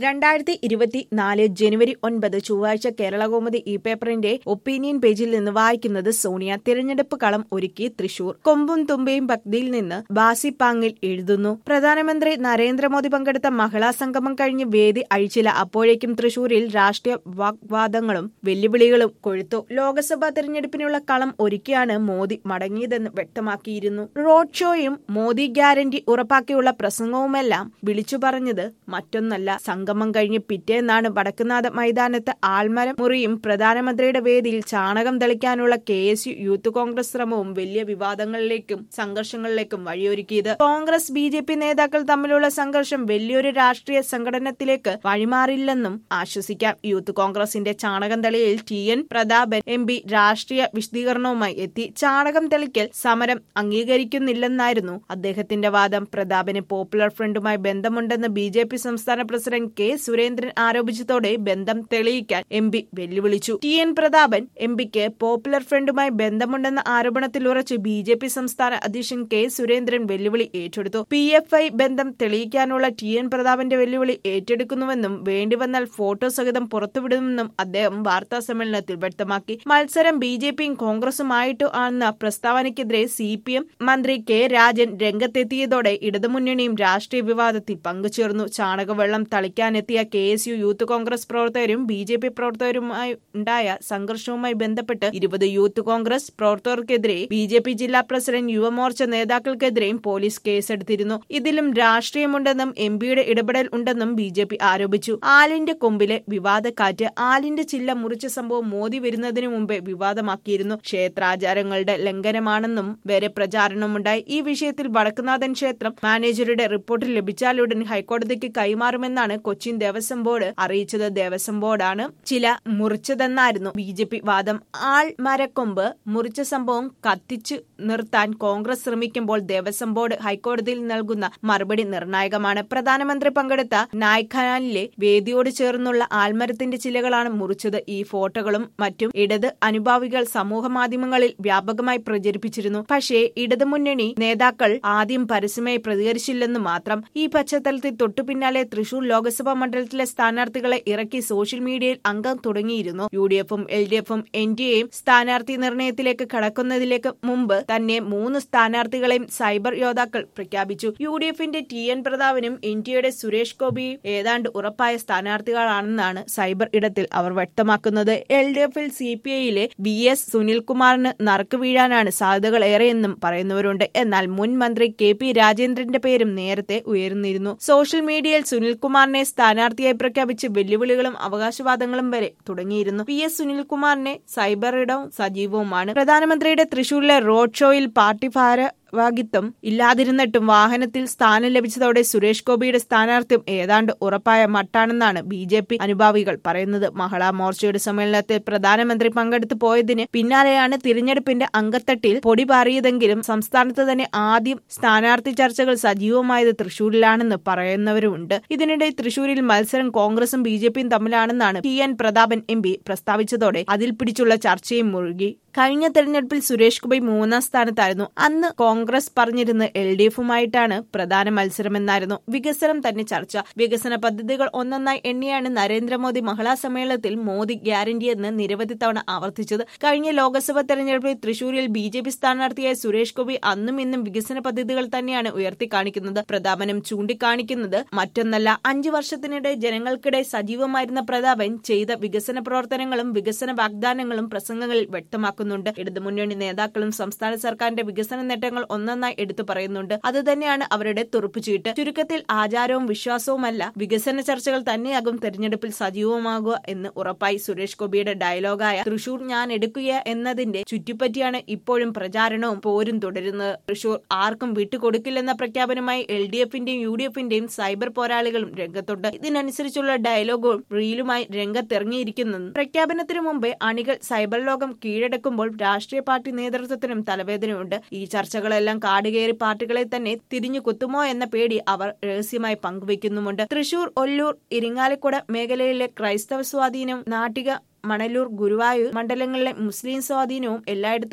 രണ്ടായിരത്തി ഇരുപത്തിനാല് ജനുവരി ഒൻപത് ചൊവ്വാഴ്ച കേരളകൗമുദി ഈ പേപ്പറിന്റെ ഒപ്പീനിയൻ പേജിൽ നിന്ന് വായിക്കുന്നത് സോണിയ തിരഞ്ഞെടുപ്പ് കളം ഒരുക്കി തൃശൂർ കൊമ്പും തുമ്പയും ഭക്തിയിൽ നിന്ന് ബാസി പാങ്ങിൽ എഴുതുന്നു പ്രധാനമന്ത്രി നരേന്ദ്രമോദി പങ്കെടുത്ത മഹിളാ സംഗമം കഴിഞ്ഞ് വേദി അഴിച്ചില്ല അപ്പോഴേക്കും തൃശൂരിൽ രാഷ്ട്രീയ വാഗ്വാദങ്ങളും വെല്ലുവിളികളും കൊഴുത്തു ലോക്സഭാ തെരഞ്ഞെടുപ്പിനുള്ള കളം ഒരുക്കിയാണ് മോദി മടങ്ങിയതെന്ന് വ്യക്തമാക്കിയിരുന്നു റോഡ് ഷോയും മോദി ഗ്യാരണ്ടി ഉറപ്പാക്കിയുള്ള പ്രസംഗവുമെല്ലാം വിളിച്ചു പറഞ്ഞത് മറ്റൊന്നല്ല സംഗമം കഴിഞ്ഞ് പിറ്റേന്നാണ് വടക്കുനാഥ മൈതാനത്ത് ആൾമരം മുറിയും പ്രധാനമന്ത്രിയുടെ വേദിയിൽ ചാണകം തെളിക്കാനുള്ള K S U youth Congress ശ്രമവും വലിയ വിവാദങ്ങളിലേക്കും സംഘർഷങ്ങളിലേക്കും വഴിയൊരുക്കിയത് കോൺഗ്രസ് ബി ജെ പി നേതാക്കൾ തമ്മിലുള്ള സംഘർഷം വലിയൊരു രാഷ്ട്രീയ സംഘടനത്തിലേക്ക് വഴിമാറില്ലെന്നും ആശ്വസിക്കാം യൂത്ത് കോൺഗ്രസിന്റെ ചാണകം തെളിയിൽ T N Prathapan M P രാഷ്ട്രീയ വിശദീകരണവുമായി എത്തി ചാണകം തെളിക്കൽ സമരം അംഗീകരിക്കുന്നില്ലെന്നായിരുന്നു അദ്ദേഹത്തിന്റെ വാദം പ്രതാപന് പോപ്പുലർ ഫ്രണ്ടുമായി ബന്ധമുണ്ടെന്ന് ബി ജെ പി സംസ്ഥാന പ്രസിഡന്റ് കെ സുരേന്ദ്രൻ ആരോപിച്ചതോടെ ബന്ധം തെളിയിക്കാൻ എം പി വെല്ലുവിളിച്ചു ടി എൻ പ്രതാപൻ എം പിക്ക് പോപ്പുലർ ഫ്രണ്ടുമായി ബന്ധമുണ്ടെന്ന ആരോപണത്തിൽ ഉറച്ച് ബി ജെ പി സംസ്ഥാന അധ്യക്ഷൻ കെ സുരേന്ദ്രൻ വെല്ലുവിളി ഏറ്റെടുത്തു പി എഫ് ഐ ബന്ധം തെളിയിക്കാനുള്ള ടി എൻ പ്രതാപന്റെ വെല്ലുവിളി ഏറ്റെടുക്കുന്നുവെന്നും വേണ്ടിവന്നാൽ ഫോട്ടോ സഹിതം പുറത്തുവിടുമെന്നും അദ്ദേഹം വാർത്താ സമ്മേളനത്തിൽ വ്യക്തമാക്കി മത്സരം ബി ജെ പിയും കോൺഗ്രസുമായിട്ടു ആണെന്ന പ്രസ്താവനയ്ക്കെതിരെ സി പി എം മന്ത്രി കെ രാജൻ രംഗത്തെത്തിയതോടെ ഇടതുമുന്നണിയും രാഷ്ട്രീയ വിവാദത്തിൽ പങ്കുചേർന്നു ചാണകവെള്ളം തളിക്കാനെത്തിയ K S U youth Congress പ്രവർത്തകരും ബി ജെ പി പ്രവർത്തകരുമായി ഉണ്ടായ സംഘർഷവുമായി ബന്ധപ്പെട്ട് ഇരുപത് യൂത്ത് കോൺഗ്രസ് പ്രവർത്തകർക്കെതിരെ ബി ജെ പി ജില്ലാ പ്രസിഡന്റ് യുവമോർച്ച നേതാക്കൾക്കെതിരെയും പോലീസ് കേസെടുത്തിരുന്നു ഇതിലും രാഷ്ട്രീയമുണ്ടെന്നും എം പിയുടെ ഇടപെടൽ ഉണ്ടെന്നും ബി ജെ പി ആരോപിച്ചു ആലിന്റെ കൊമ്പിലെ വിവാദക്കാറ്റ് ആലിന്റെ ചില്ല മുറിച്ച സംഭവം മോദി വരുന്നതിനു മുമ്പേ വിവാദമാക്കിയിരുന്നു ക്ഷേത്രാചാരങ്ങളുടെ ലംഘനമാണെന്നും വരെ പ്രചാരണമുണ്ടായി ഈ വിഷയത്തിൽ വടക്കുനാഥൻ ക്ഷേത്രം മാനേജറുടെ റിപ്പോർട്ട് ലഭിച്ചാലുടൻ ഹൈക്കോടതിക്ക് കൈമാറുമെന്നാണ് കൊച്ചിൻ ദേവസ്വം ബോർഡ് അറിയിച്ചത് ദേവസ്വം ബോർഡാണ് ചില മുറിച്ചതെന്നായിരുന്നു ബി ജെ പി വാദം ആൾ മരക്കൊമ്പ് മുറിച്ച സംഭവം കത്തിച്ചു നിർത്താൻ കോൺഗ്രസ് ശ്രമിക്കുമ്പോൾ ദേവസ്വം ബോർഡ് ഹൈക്കോടതിയിൽ നൽകുന്ന മറുപടി നിർണായകമാണ് പ്രധാനമന്ത്രി പങ്കെടുത്ത നായ്ഖാനിലെ വേദിയോട് ചേർന്നുള്ള ആൽമരത്തിന്റെ ചിലകളാണ് മുറിച്ചത് ഈ ഫോട്ടോകളും മറ്റും ഇടത് അനുഭാവികൾ സമൂഹ മാധ്യമങ്ങളിൽ വ്യാപകമായി പ്രചരിപ്പിച്ചിരുന്നു പക്ഷേ ഇടതുമുന്നണി നേതാക്കൾ ആദ്യം പരസ്യമായി പ്രതികരിച്ചില്ലെന്ന് മാത്രം ഈ പശ്ചാത്തലത്തിൽ തൊട്ടു പിന്നാലെ തൃശൂർ ലോക്സഭാ മണ്ഡലത്തിലെ സ്ഥാനാർത്ഥികളെ ഇറക്കി സോഷ്യൽ മീഡിയയിൽ അംഗം തുടങ്ങിയിരുന്നു യു ഡി എഫും എൽ ഡി എഫും എൻ ഡി എയും സ്ഥാനാർത്ഥി നിർണയത്തിലേക്ക് കടക്കുന്നതിലേക്ക് മുമ്പ് തന്നെ മൂന്ന് സ്ഥാനാർത്ഥികളെയും സൈബർ യോദ്ധാക്കൾ പ്രഖ്യാപിച്ചു യു ഡി എഫിന്റെ ടി എൻ പ്രതാപനും എൻ ഡി എയുടെ സുരേഷ് ഗോപിയും ഏതാണ്ട് ഉറപ്പായ സ്ഥാനാർത്ഥികളാണെന്നാണ് സൈബർ ഇടത്തിൽ അവർ വ്യക്തമാക്കുന്നത് എൽ ഡി എഫിൽ സി പി ഐയിലെ വി എസ് സുനിൽകുമാറിന് നറുക്ക് വീഴാനാണ് സാധ്യതകൾ ഏറെയെന്നും പറയുന്നവരുണ്ട് എന്നാൽ മുൻ മന്ത്രി കെ പി രാജേന്ദ്രന്റെ പേരും നേരത്തെ ഉയർന്നിരുന്നു സോഷ്യൽ മീഡിയയിൽ സുനിൽകുമാറിനെ സ്ഥാനാർത്ഥിയായി പ്രഖ്യാപിച്ച് വെല്ലുവിളികളും അവകാശവാദങ്ങളും വരെ തുടങ്ങിയിരുന്നു പി എസ് സുനിൽകുമാറിനെ സൈബർ ഇടവും സജീവവുമാണ് പ്രധാനമന്ത്രിയുടെ തൃശൂരിലെ റോഡ് ഷോയിൽ പാർട്ടി ഭാര ഭാഗിത്വം ഇല്ലാതിരുന്നിട്ടും വാഹനത്തിൽ സ്ഥാനം ലഭിച്ചതോടെ സുരേഷ് ഗോപിയുടെ സ്ഥാനാർത്ഥ്യം ഏതാണ്ട് ഉറപ്പായ മട്ടാണെന്നാണ് ബി ജെ പി അനുഭാവികൾ പറയുന്നത് മഹിളാ മോർച്ചയുടെ സമ്മേളനത്തിൽ പ്രധാനമന്ത്രി പങ്കെടുത്തു പോയതിന് പിന്നാലെയാണ് തിരഞ്ഞെടുപ്പിന്റെ അങ്കത്തട്ടിൽ പൊടി പാറിയതെങ്കിലും സംസ്ഥാനത്ത് തന്നെ ആദ്യം സ്ഥാനാർത്ഥി ചർച്ചകൾ സജീവമായത് തൃശൂരിലാണെന്ന് പറയുന്നവരുമുണ്ട് ഇതിനിടെ തൃശൂരിൽ മത്സരം കോൺഗ്രസും ബി ജെ പിയും തമ്മിലാണെന്നാണ് T N Prathapan M P പ്രസ്താവിച്ചതോടെ അതിൽ പിടിച്ചുള്ള ചർച്ചയും മുഴുകി കഴിഞ്ഞ തെരഞ്ഞെടുപ്പിൽ സുരേഷ് ഗോപി മൂന്നാം സ്ഥാനത്തായിരുന്നു അന്ന് കോൺഗ്രസ് പറഞ്ഞിരുന്ന എൽ ഡി എഫുമായിട്ടാണ് പ്രധാന മത്സരമെന്നായിരുന്നു വികസനം തന്നെ ചർച്ച വികസന പദ്ധതികൾ ഒന്നൊന്നായി എണ്ണിയാണ് നരേന്ദ്രമോദി മഹിളാ സമ്മേളനത്തിൽ മോദി ഗ്യാരണ്ടി എന്ന് നിരവധി തവണ ആവർത്തിച്ചത് കഴിഞ്ഞ ലോക്സഭാ തെരഞ്ഞെടുപ്പിൽ തൃശൂരിൽ ബി ജെ പി സ്ഥാനാർത്ഥിയായ സുരേഷ് ഗോപി അന്നും ഇന്നും വികസന പദ്ധതികൾ തന്നെയാണ് ഉയർത്തി കാണിക്കുന്നത് പ്രതാപനം ചൂണ്ടിക്കാണിക്കുന്നത് മറ്റൊന്നല്ല അഞ്ചു വർഷത്തിനിടെ ജനങ്ങൾക്കിടെ സജീവമായിരുന്ന പ്രതാപൻ ചെയ്ത വികസന പ്രവർത്തനങ്ങളും വികസന വാഗ്ദാനങ്ങളും പ്രസംഗങ്ങളിൽ വ്യക്തമാക്കുന്നു നടക്കുന്നുണ്ട് ഇടതുമുന്നണി നേതാക്കളും സംസ്ഥാന സർക്കാരിന്റെ വികസന നേട്ടങ്ങൾ ഒന്നൊന്നായി എടുത്തു പറയുന്നുണ്ട് അതുതന്നെയാണ് അവരുടെ തുറപ്പുചീട്ട് ചുരുക്കത്തിൽ ആചാരവും വിശ്വാസവുമല്ല വികസന ചർച്ചകൾ തന്നെയാകും തെരഞ്ഞെടുപ്പിൽ സജീവമാകുക എന്ന് ഉറപ്പായി സുരേഷ് ഗോപിയുടെ ഡയലോഗായ തൃശൂർ ഞാൻ എടുക്കുക എന്നതിന്റെ ചുറ്റിപ്പറ്റിയാണ് ഇപ്പോഴും പ്രചാരണവും പോരും തുടരുന്നത് തൃശൂർ ആർക്കും വിട്ടുകൊടുക്കില്ലെന്ന പ്രഖ്യാപനമായി എൽ ഡി എഫിന്റെയും യു ഡി എഫിന്റെയും സൈബർ പോരാളികളും രംഗത്തുണ്ട് ഇതിനനുസരിച്ചുള്ള ഡയലോഗും റീലുമായി രംഗത്തിറങ്ങിയിരിക്കുന്നു പ്രഖ്യാപനത്തിനു മുമ്പേ അണികൾ സൈബർ ലോകം കീഴടക്കും നോക്കുമ്പോൾ രാഷ്ട്രീയ പാർട്ടി നേതൃത്വത്തിനും തലവേദനയുണ്ട് ഈ ചർച്ചകളെല്ലാം കാടുകയറി പാർട്ടികളെ തന്നെ തിരിഞ്ഞു കുത്തുമോ എന്ന പേടി അവർ രഹസ്യമായി പങ്കുവയ്ക്കുന്നുമുണ്ട് തൃശൂർ ഒല്ലൂർ ഇരിങ്ങാലക്കുട മേഖലയിലെ ക്രൈസ്തവ സ്വാധീനം നാട്ടിക മണലൂർ ഗുരുവായൂർ മണ്ഡലങ്ങളിലെ മുസ്ലിം സ്വാധീനവും എല്ലായിടത്തുമായി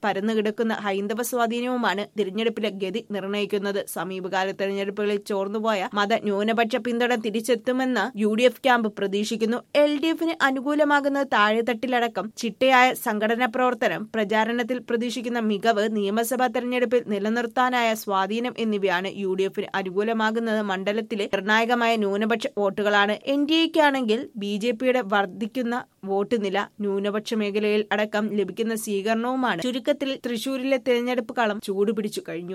പരന്നുകിടക്കുന്ന ഹൈന്ദവ സ്വാധീനവുമാണ് തിരഞ്ഞെടുപ്പിലെ ഗതി നിർണ്ണയിക്കുന്നത് സമീപകാല തെരഞ്ഞെടുപ്പുകളിൽ ചോർന്നുപോയ മത ന്യൂനപക്ഷ പിന്തുണ തിരിച്ചെത്തുമെന്ന് യു ഡി എഫ് ക്യാമ്പ് പ്രതീക്ഷിക്കുന്നു എൽ ഡി എഫിന് അനുകൂലമാകുന്ന താഴെത്തട്ടിലടക്കം ചിട്ടയായ സംഘടനാ പ്രവർത്തനം പ്രചാരണത്തിൽ പ്രതീക്ഷിക്കുന്ന മികവ് നിയമസഭാ തെരഞ്ഞെടുപ്പിൽ നിലനിർത്താനായ സ്വാധീനം എന്നിവയാണ് യു ഡി എഫിന് അനുകൂലമാകുന്നത് മണ്ഡലത്തിലെ നിർണായകമായ ന്യൂനപക്ഷ വോട്ടുകളാണ് എൻ ഡി എക്കാണെങ്കിൽ ബി ജെ പിയുടെ വർദ്ധിക്കുന്ന വോട്ട് നില ന്യൂനപക്ഷ മേഖലയിൽ അടക്കം ലഭിക്കുന്ന സ്വീകരണവുമാണ് ചുരുക്കത്തിൽ തൃശൂരിലെ തെരഞ്ഞെടുപ്പ് കളം ചൂടുപിടിച്ചു കഴിഞ്ഞു